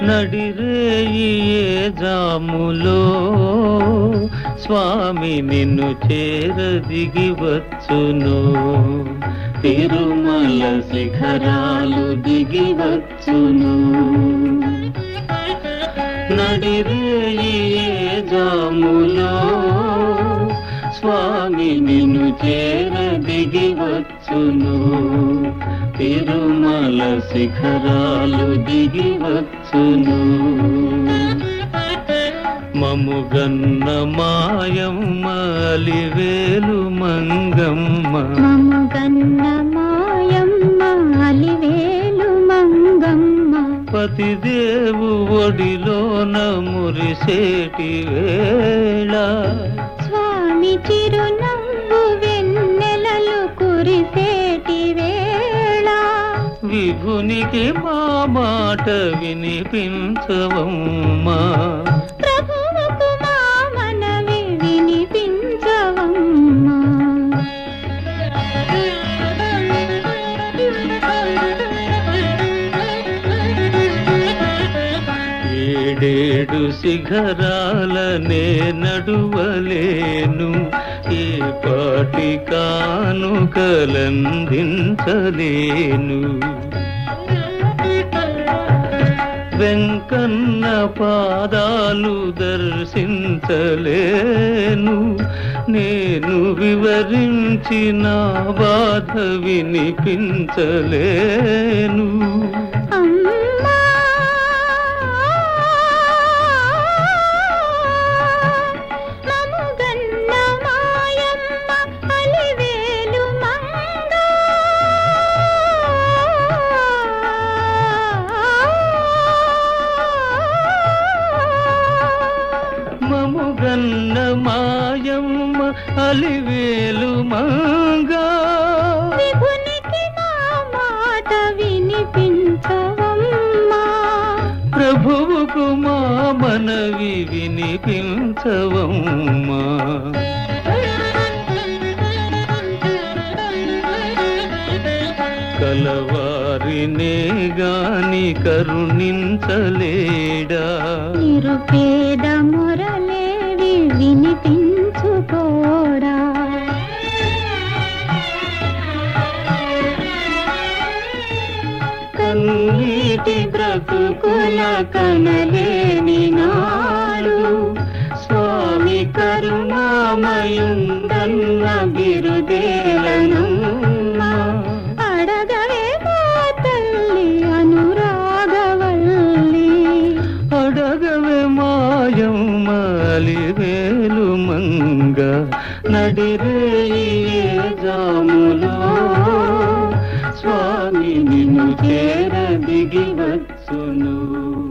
నడిరేయి ఏ జాములో స్వామి నిన్ను చేర దిగి వచ్చును తిరుమల శిఖరాలు దిగి వచ్చును నడిరేయి ఏ జాములో స్వామి నిన్ను చేర దిగి వచ్చును తిరుమల శిఖరాలు దిగి వచ్చును మముగన్న మాయమ్మ అలివేలు మంగమ్మ మము గన్న మాయమ్మ అలివేలు మంగమ్మ పతిదేవు ఒడిలోన మురిసేటి వేళ స్వామి చిరునవ్వు వెన్నెలలు కురిసేటి వేళ విభునికి మా మాట వినిపించవమ్మా ప్రభువుకు మా మనవి వినిపించవమ్మా ఏడేడు శిఖరాలనే నడువలేను ఏ పాటి కానుకలందించలేను వెంకన్న పాదాలు దర్శించలేను నేను వివరించిన బాధ వినిపించలేను అమ్మా మముగన్న మాయమ్మ అలివేలు మంగ మముగన్న మాయమ్మ అలివేలు మంగా విభునికి మా మాట వినిపించవమ్మా ప్రభువుకు మా మనవి వినిపించవమ్మా కలవారినే గాని కరుణించలేడా నిరుపేద మురళేవి వినిపించుకోడా కన్నీటి బ్రతుకుల కనలేని నాడు స్వామి కరుణామయుందన్న బిరుదేలనమ్మా అడగవే మా తల్లి అనురాగవల్లి అడగవే మాయమ్మలి వేలు మంగ నడిరేయి ఏ జాములో స్వామి నిన్ను చేర దిగి వచ్చును